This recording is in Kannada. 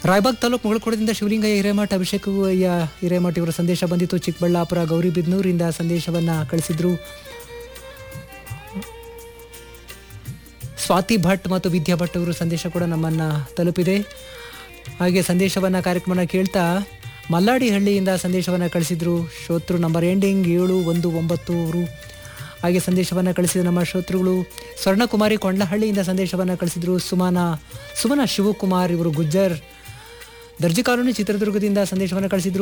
ರಾಯಬಾಗ್ ತಾಲೂಕು ಮುಗಳಕೋಡದಿಂದ ಶಿವಲಿಂಗಯ್ಯ ಹಿರೇಮಠ ಅಭಿಷೇಕಯ್ಯ ಹಿರೇಮಠ ಇವರ ಸಂದೇಶ ಬಂದಿತ್ತು ಚಿಕ್ಕಬಳ್ಳಾಪುರ ಗೌರಿಬಿದ್ನೂರಿಂದ ಸಂದೇಶವನ್ನ ಕಳಿಸಿದ್ರು ಸ್ವಾತಿ ಭಟ್ ಮತ್ತು ವಿದ್ಯಾ ಭಟ್ ಅವರು ಸಂದೇಶ ಕೂಡ ನಮ್ಮನ್ನ ತಲುಪಿದೆ ಹಾಗೆ ಸಂದೇಶವನ್ನ ಕಾರ್ಯಕ್ರಮನ ಕೇಳ್ತಾ ಮಲ್ಲಾಡಿಹಳ್ಳಿಯಿಂದ ಸಂದೇಶವನ್ನ ಕಳಿಸಿದ್ರು ಶ್ರೋತೃ ನಂಬರ್ ಎಂಡಿಂಗ್ ಏಳು ಒಂದು ಒಂಬತ್ತು ಅವರು ಹಾಗೆ ಸಂದೇಶವನ್ನ ಕಳಿಸಿದ ನಮ್ಮ ಶ್ರೋತೃಗಳು ಸ್ವರ್ಣಕುಮಾರಿ ಕೊಂಡ್ಲಹಳ್ಳಿಯಿಂದ ಸಂದೇಶವನ್ನ ಕಳಿಸಿದ್ರು ಸುಮನ ಸುಮನ ಶಿವಕುಮಾರ್ ಇವರು ಗುಜ್ಜರ್ ದರ್ಜಿ ಕಾಲೋನಿ ಚಿತ್ರದುರ್ಗದಿಂದ ಸಂದೇಶವನ್ನು ಕಳಿಸಿದ್ರು